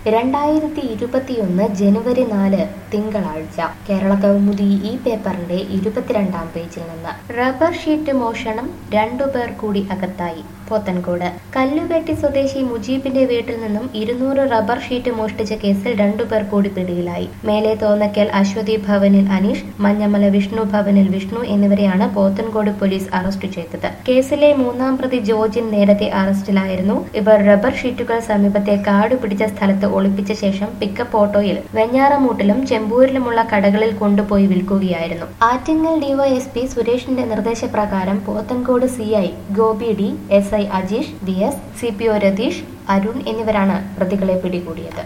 രണ്ടായിരത്തി ഇരുപത്തിയൊന്ന് ജനുവരി നാല് തിങ്കളാഴ്ച കേരള കൗമുദി ഈ പേപ്പറിന്റെ ഇരുപത്തിരണ്ടാം പേജിൽ നിന്ന് റബ്ബർ ഷീറ്റ് മോഷണം രണ്ടുപേർ കൂടി അകത്തായി പോത്തൻകോട് കല്ലുവെട്ടി സ്വദേശി മുജീബിന്റെ വീട്ടിൽ നിന്നും ഇരുന്നൂറ് റബ്ബർ ഷീറ്റ് മോഷ്ടിച്ച കേസിൽ രണ്ടുപേർ കൂടി പിടിയിലായി മേലെ തോന്നക്കൽ അശ്വതി ഭവനിൽ അനീഷ് മഞ്ഞമല വിഷ്ണു ഭവനിൽ വിഷ്ണു എന്നിവരെയാണ് പോത്തൻകോട് പോലീസ് അറസ്റ്റ് ചെയ്തത് കേസിലെ മൂന്നാം പ്രതി ജോർജിൻ നേരത്തെ അറസ്റ്റിലായിരുന്നു ഇവർ റബ്ബർ ഷീറ്റുകൾ സമീപത്തെ കാട് പിടിച്ച സ്ഥലത്ത് ഒളിപ്പിച്ച ശേഷം പിക്കപ്പ് ഓട്ടോയിൽ വെഞ്ഞാറമൂട്ടിലും ചെമ്പൂരിലുമുള്ള കടകളിൽ കൊണ്ടുപോയി വിൽക്കുകയായിരുന്നു ആറ്റിങ്ങൽ ഡിവൈഎസ്പി സുരേഷിന്റെ നിർദ്ദേശപ്രകാരം Pothencode CI Gopi D S I Ajeesh D S C P O Ratheesh Arun എന്നിവരാണ് പ്രതികളെ പിടികൂടിയത്